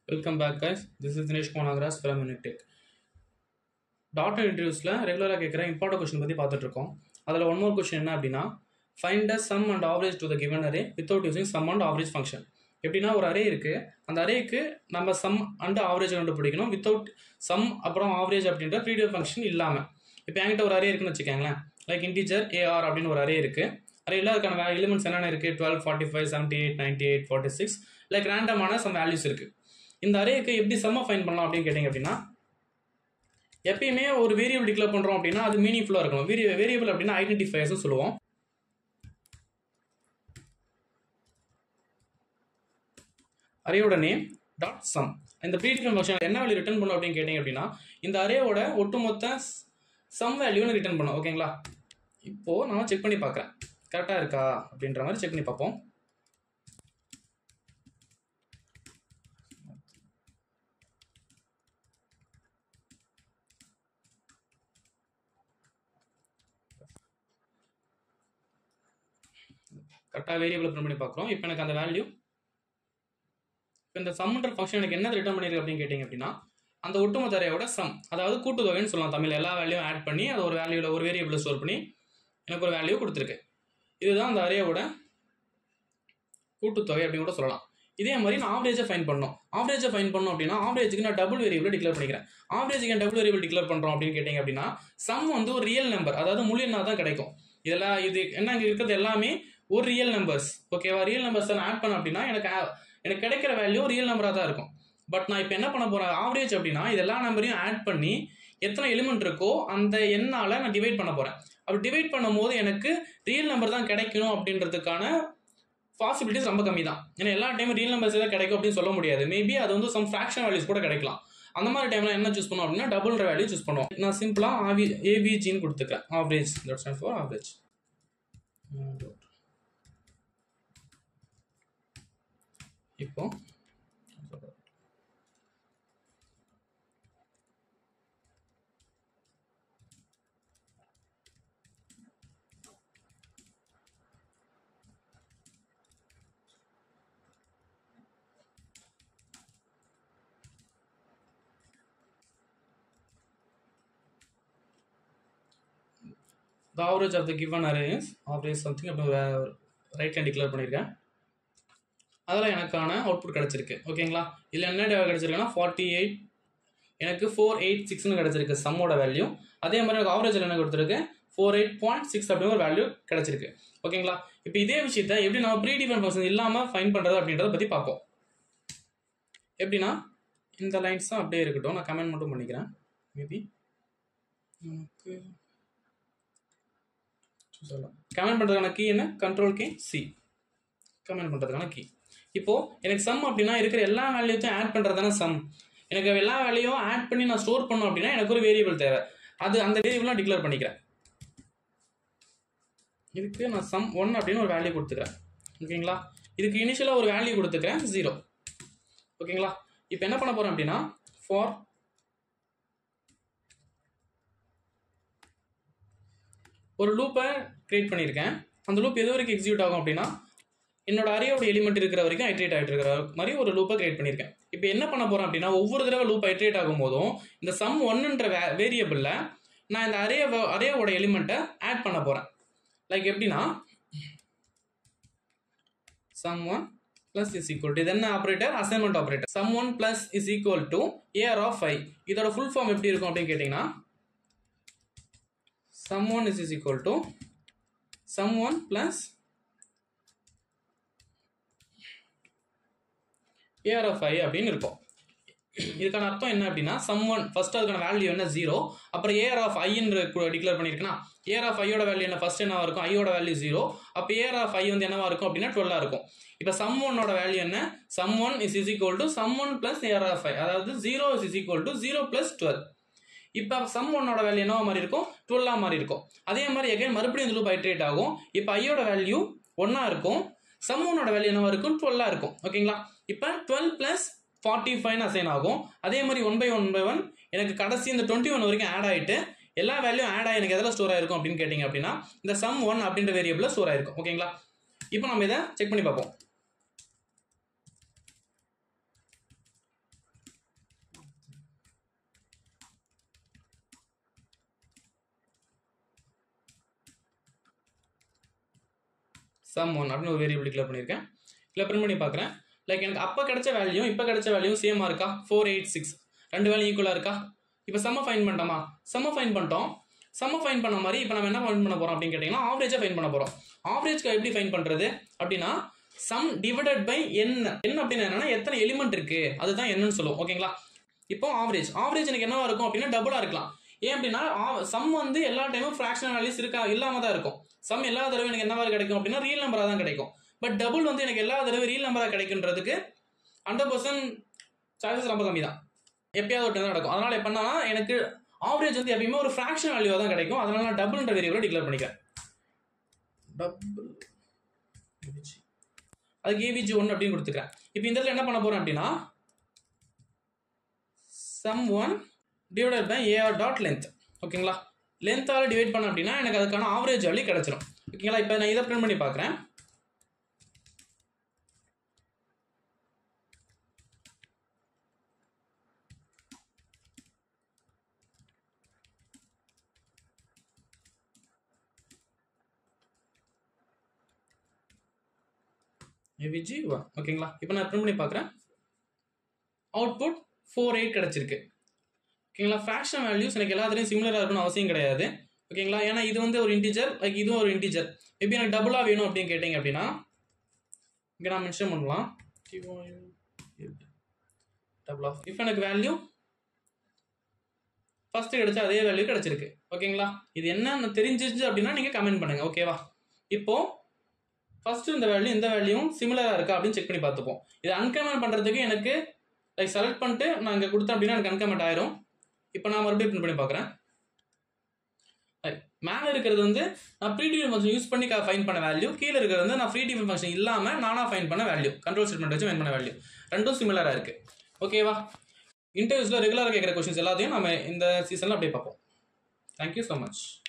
welcome back guys this is Dinesh Kumar Nagaraj from Unitech doctor இன்டர்வியூஸில் ரெகுலராக கேட்குற இம்பார்ட்டன்ட் கொஸ்டின் பற்றி பார்த்துட்டு இருக்கோம் அதில் ஒன் மோர் கொஸ்டின் என்ன அப்படின்னா find the sum and average to the given array without using sum and average function எப்படின்னா ஒரு அரே இருக்குது அந்த அரேக்கு நம்ம சம் அண்ட் ஆவரேஜ் கண்டுபிடிக்கணும் வித்தவுட் சம் அப்புறம் ஆவரேஜ் அப்படின்ற ப்ரீடியர் ஃபங்க்ஷன் இல்லாமல் இப்போ என்கிட்ட ஒரு அரே இருக்குன்னு வச்சுக்கோங்களேன் லைக் இன்டீஜர் ஏஆர் அப்படின்னு ஒரு அரே இருக்குது அரேல அதுக்கான எலிமெண்ட்ஸ் என்னென்ன இருக்குது twelve forty five seventy eight ninety eight forty six like ரேண்டமான சம் வேல்யூஸ் இருக்குது இந்த அரேக்கு எப்படி செம்ம ஃபைன் பண்ணலாம் அப்படின்னு கேட்டிங்க அப்படின்னா எப்பயுமே ஒரு வேரியபிள் டிக்ளேர் பண்ணுறோம் அப்படின்னா அது மீனிங்ஃபுல்லாக இருக்கணும் வேரிய வேரியபிள் அப்படின்னா ஐடென்டிஃபையர்ஸ் சொல்லுவோம் அரேயோட நேம் டாட் சம் இந்த ப்ரீடிஃபைன் ஃபங்க்ஷன் என்ன வேல்யூ ரிட்டர்ன் பண்ணும் அப்படின்னு கேட்டிங்க அப்படின்னா இந்த அரேயோட ஒட்டுமொத்த சம் வேல்யூன்னு ரிட்டர்ன் பண்ணும் ஓகேங்களா இப்போது நான் செக் பண்ணி பார்க்குறேன் கரெக்டாக இருக்கா அப்படின்ற மாதிரி செக் பண்ணி பார்ப்போம் கரெக்டாக வேரியபிள் பிரிண்ட் பண்ணி பார்க்குறோம் இப்போ எனக்கு அந்த வேல்யூ இப்போ இந்த சம்ன்ற ஃபங்க்ஷன் எனக்கு என்ன ரிட்டர்ன் பண்ணியிருக்கு அப்படின்னு கேட்டிங்க அப்படின்னா அந்த ஒட்டுமொத்த அறையோட சம் அதாவது கூட்டுத்தொகைன்னு சொல்லலாம் தமிழ் எல்லா வேல்யூவும் ஆட் பண்ணி அது ஒரு வேல்யூவில் ஒரு வேரியபிளை ஸ்டோர் பண்ணி எனக்கு ஒரு வேல்யூ கொடுத்துருக்கு இதுதான் அந்த அரேயோட கூட்டுத்தொகை அப்படின்னு கூட சொல்லலாம் இதே மாதிரி நான் ஆவரேஜை ஃபைன் பண்ணணும் ஆவரேஜை ஃபைன் பண்ணணும் அப்படின்னா ஆவரேஜுக்கு நான் டபுள் வேரியபிள் டிக்ளேர் பண்ணிக்கிறேன் ஆவரேஜுக்கு ஏன் டபுள் வேரியபிள் டிக்ளேர் பண்ணுறோம் அப்படின்னு கேட்டிங்க அப்படின்னா சம் வந்து ஒரு ரியல் நம்பர் அதாவது முழு எண்ணாக தான் கிடைக்கும் இதெல்லாம் இது என்ன இங்கே இருக்கிறது எல்லாமே ஒரு ரியல் நம்பர்ஸ் ஓகேவா ரியல் நம்பர்ஸ் நான் ஆட் பண்ண அப்படின்னா எனக்கு ஆ- எனக்கு கிடைக்கிற வேல்யூ ரியல் நம்பராக தான் இருக்கும் பட் நான் இப்போ என்ன பண்ண போகிறேன் ஆவரேஜ் அப்படின்னா இது எல்லா நம்பரையும் ஆட் பண்ணி எத்தனை எலிமெண்ட் இருக்கோ அந்த எண்ணால் நான் டிவைட் பண்ண போகிறேன் அப்படி டிவைட் பண்ணும்போது எனக்கு ரியல் நம்பர் தான் கிடைக்கணும் அப்படின்றதுக்கான பாசிபிலிட்டிஸ் ரொம்ப கம்மி தான் ஏன்னா எல்லா டைமும் ரியல் நம்பர்ஸ் தான் கிடைக்கும் அப்படின்னு சொல்ல முடியாது மேபி அது வந்து சம் ஃப்ராக்ஷன் வேல்யூஸ் கூட கிடைக்கலாம் அந்த மாதிரி டைம்ல என்ன சூஸ் பண்ணுவோம் அப்படின்னா டபுள் வேல்யூ சூஸ் பண்ணுவோம் நான் சிம்பிளாக ஆவி ஏபிஜின்னு கொடுத்துக்கிறேன் average that stand for average இப்போ the average of the given array is average something அப்படி ரைட் ஹேண்ட் டிக்ளேர் பண்ணியிருக்கேன் அதில் எனக்கான அவுட்புட் கிடச்சிருக்கு ஓகேங்களா இதில் என்ன data கிடச்சிருக்குன்னா ஃபார்ட்டி எயிட் எனக்கு ஃபோர் எயிட் சிக்ஸ்னு கிடச்சிருக்கு சம்மோட வேல்யூ அதே மாதிரி எனக்கு ஆவரேஜில் என்ன கொடுத்துருக்கு ஃபோர் எயிட் பாயிண்ட் சிக்ஸ் அப்படின்னு ஒரு வேல்யூ கிடச்சிருக்கு ஓகேங்களா இப்போ இதே விஷயத்த எப்படி நம்ம ப்ரீ டிஃபைன் ஃபங்க்ஷன் இல்லாமல் ஃபைன் பண்ணுறது அப்படின்றத பற்றி பார்ப்போம் எப்படின்னா இந்த லைன்ஸ் தான் அப்படியே இருக்கட்டும் நான் கமெண்ட் மட்டும் பண்ணிக்கிறேன் மேபி நமக்கு சொல்லலாம் கமெண்ட் பண்ணுறதுக்கான கீ என்ன கண்ட்ரோல் கீ சி கமெண்ட் பண்ணுறதுக்கான கீ இப்போது எனக்கு சம் அப்படின்னா இருக்கிற எல்லா வேல்யூத்தையும் ஆட் பண்ணுறது தானே சம் எனக்கு எல்லா வேல்யூவும் ஆட் பண்ணி நான் ஸ்டோர் பண்ணோம் அப்படின்னா எனக்கு ஒரு வேரியபிள் தேவை அது அந்த வேரியபிள் நான் டிக்ளேர் பண்ணிக்கிறேன் இதுக்கு நான் சம் ஒன் அப்படின்னு ஒரு வேல்யூ கொடுத்துக்கிறேன் ஓகேங்களா இதுக்கு இனிஷியலாக ஒரு வேல்யூ கொடுத்துக்கிறேன் ஜீரோ ஓகேங்களா இப்போ என்ன பண்ண போகிறேன் அப்படின்னா ஃபார் ஒரு லூப்பை கிரியேட் பண்ணியிருக்கேன் அந்த லூப் எது வரைக்கும் எக்ஸிக்யூட் ஆகும் அப்படின்னா என்னோட அறையோட எலிமெண்ட் இருக்கிற வரைக்கும் ஐட்ரேட் ஆகிட்டு இருக்கிற மாதிரி ஒரு லூப்பை கிரியேட் பண்ணியிருக்கேன் இப்போ என்ன பண்ண போகிறேன் அப்படின்னா ஒவ்வொரு தடவை லூப் ஐட்ரேட் ஆகும் போதும் இந்த சம் ஒன்னுன்ற வே வேரியபிளில் நான் இந்த அரே அரேயோட எலிமெண்ட்டை ஆட் பண்ண போகிறேன் லைக் எப்படின்னா sum one plus is equal to இது என்ன operator assignment operator sum one plus is equal to AR of five இதோட ஃபுல் ஃபார்ம் எப்படி இருக்கும் அப்படின்னு கேட்டிங்கன்னா sum 1 is, is equal to sum 1 plus AR of i அப்படின்னு இருக்கும் இதுக்கான அர்த்தம் என்ன அப்படின்னா சம் ஒன் ஃபர்ஸ்ட் அதுக்கான வேல்யூ என்ன ஜீரோ அப்புறம் ஏஆர் ஆஃப் ஐன்ற டிக்ளேர் பண்ணியிருக்கேன்னா ஏஆர் ஆஃப் ஐயோட வேல்யூ என்ன ஃபர்ஸ்ட் என்னவா இருக்கும் ஐயோட வேல்யூ ஜீரோ அப்போ ஏஆர் ஆஃப் ஐ வந்து என்னவா இருக்கும் அப்படின்னா டுவெல்லாக இருக்கும் இப்போ சம் ஒன்னோட வேல்யூ என்ன sum one is is equal to sum one plus AR of I அதாவது zero is is equal to zero plus twelve இப்போ சம் ஒன்னோட வேல்யூ என்னவா மாதிரி இருக்கும் டுவெல்லாக மாதிரி இருக்கும் அதே மாதிரி எகைன் மறுபடியும் இந்த லூப் ஐட்ரேட் ஆகும் இப்போ ஐயோட வேல்யூ ஒன்றா இருக்கும் சம் ஒன்னோட வேல்யூ என்னவா இருக்கும் டுவெல்லாக இருக்கும் ஓகேங்களா இப்போ twelve plus forty five assign ஆகும் அதே மாதிரி one by one by one எனக்கு கடைசி இந்த டுவெண்ட்டி ஒன் வரைக்கும் ஆட் ஆகிட்டு எல்லா வேல்யூ ஆட் ஆகி எனக்கு எதில் ஸ்டோர் ஆயிருக்கும் அப்படின்னு கேட்டிங்க அப்படின்னா இந்த சம் ஒன் அப்படின்ற வேரியபிளில் ஸ்டோர் ஆயிருக்கும் ஓகேங்களா இப்போ நம்ம இதை செக் பண்ணி பார்ப்போம் சம் ஒன் அப்படின்னு ஒரு வேரியபிள் டிக்ளேர் பண்ணியிருக்கேன் இல்லை பிரிண்ட் பண்ணி பார்க்குறேன் லைக் எனக்கு அப்போ கிடைச்ச வேல்யூ இப்போ கிடைச்ச வேல்யூ சேமாக இருக்கா ஃபோர் எயிட் சிக்ஸ் ரெண்டு வேல்யூ ஈக்குவலாக இருக்கா இப்போ செம்ம ஃபைன் பண்ணிட்டோமா செம்ம ஃபைன் பண்ணிட்டோம் செம்ம ஃபைன் பண்ண மாதிரி இப்போ நம்ம என்ன ஃபைன் பண்ண போகிறோம் அப்படின்னு கேட்டிங்கன்னா ஆவரேஜாக ஃபைன் பண்ண போகிறோம் ஆவரேஜ்க்கு எப்படி ஃபைன் பண்ணுறது அப்படின்னா சம் டிவைடட் பை என்ன என்ன அப்படின்னு என்னன்னா எத்தனை எலிமெண்ட் இருக்கு அதுதான் என்னன்னு சொல்லுவோம் ஓகேங்களா இப்போ ஆவரேஜ் ஆவரேஜ் எனக்கு என்னவா இருக்கும் அப்படின்னா டபுளாக இருக்கலாம் ஏன் அப்படின்னா சம் வந்து எல்லா டைமும் ஃப்ராக்ஷனல் வேல்யூஸ் இருக்கா இல்லாம தான் இருக்கும் சம் எல்லா தடவை எனக்கு என்ன மாதிரி கிடைக்கும் அப்படின்னா ரியல் நம்பராக தான் கிடைக்கும் பட் டபுள் வந்து எனக்கு எல்லா தடவை ரியல் நம்பராக கிடைக்குன்றதுக்கு ஹண்ட்ரட் பர்சன்ட் சான்சஸ் ரொம்ப கம்மி தான் எப்பயாவது ஒரு time தான் நடக்கும் அதனால எப்படின்னா எனக்கு ஆவரேஜ் வந்து எப்பயுமே ஒரு ஃப்ராக்ஷன் வேல்யூவாக தான் கிடைக்கும் அதனால நான் டபுள்ன்ற வேரியபிளை டிக்ளேர் பண்ணிக்கிறேன் டபுள் அதுக்கு ஏவிஜி ஒன் அப்படின்னு கொடுத்துக்கிறேன் இப்போ இந்த இடத்துல என்ன பண்ண போறேன் அப்படின்னா sum one divided by AR dot length ஓகேங்களா லென்த்தால் டிவைட் பண்ண அப்படின்னா எனக்கு அதுக்கான ஆவரேஜ் வேல்யூ கிடைச்சிரும் ஓகேங்களா இப்போ நான் இதை பிரிண்ட் பண்ணி பார்க்குறேன் ஏவிஜி ஒன் ஓகேங்களா இப்போ நான் பிரிண்ட் பண்ணி பார்க்குறேன் அவுட்புட் ஃபோர் எயிட் கிடச்சிருக்கு ஓகேங்களா ஃப்ராக்ஷன் வேல்யூஸ் எனக்கு எல்லாத்துலேயும் சிமிலராக இருக்கணும் அவசியம் கிடையாது ஓகேங்களா ஏன்னா இது வந்து ஒரு இன்டிஜர் லைக் இதுவும் ஒரு இன்டிஜர் மேபி எனக்கு டபுளாக வேணும் அப்படின்னு கேட்டிங்க அப்படின்னா இங்கே நான் மென்ஷன் பண்ணலாம் டபுள் ஆஃப் இப்போ எனக்கு வேல்யூ ஃபஸ்ட்டு கிடைச்ச அதே வேல்யூ கிடச்சிருக்கு ஓகேங்களா இது என்னன்னு தெரிஞ்சிச்சு அப்படின்னா நீங்கள் கமெண்ட் பண்ணுங்கள் ஓகேவா இப்போ ஃபர்ஸ்ட் இந்த வேல்யூ இந்த வேல்யூவும் சிமிலராக இருக்கா அப்படின்னு செக் பண்ணி பார்த்துப்போம் இது அன்கமெண்ட் பண்ணுறதுக்கு எனக்கு லைக் செலக்ட் பண்ணிட்டு நான் இங்கே கொடுத்தேன் அப்படின்னா எனக்கு அன்கமெண்ட் ஆயிரும் இப்போ நான் மறுபடியும் பிரிண்ட் பண்ணி பார்க்குறேன் மேலே இருக்கிறது வந்து நான் ப்ரீ டிஃபைன் ஃபங்க்ஷன் யூஸ் பண்ணி ஃபைன் பண்ண வேல்யூ கீழே இருக்கிறது வந்து நான் ஃப்ரீ டிஃபைன் ஃபங்க்ஷன் இல்லாமல் நானாக ஃபைன் பண்ண வேல்யூ கண்ட்ரோல் ஸ்டேட்மெண்ட் வச்சு ஃபைன் பண்ண வேல்யூ ரெண்டும் சிமிலராக இருக்குது ஓகேவா இன்டர்வியூஸில் ரெகுலராக கேட்குற கொஷின்ஸ் எல்லாத்தையும் நம்ம இந்த சீசனில் அப்படியே பார்ப்போம் தேங்க்யூ ஸோ மச்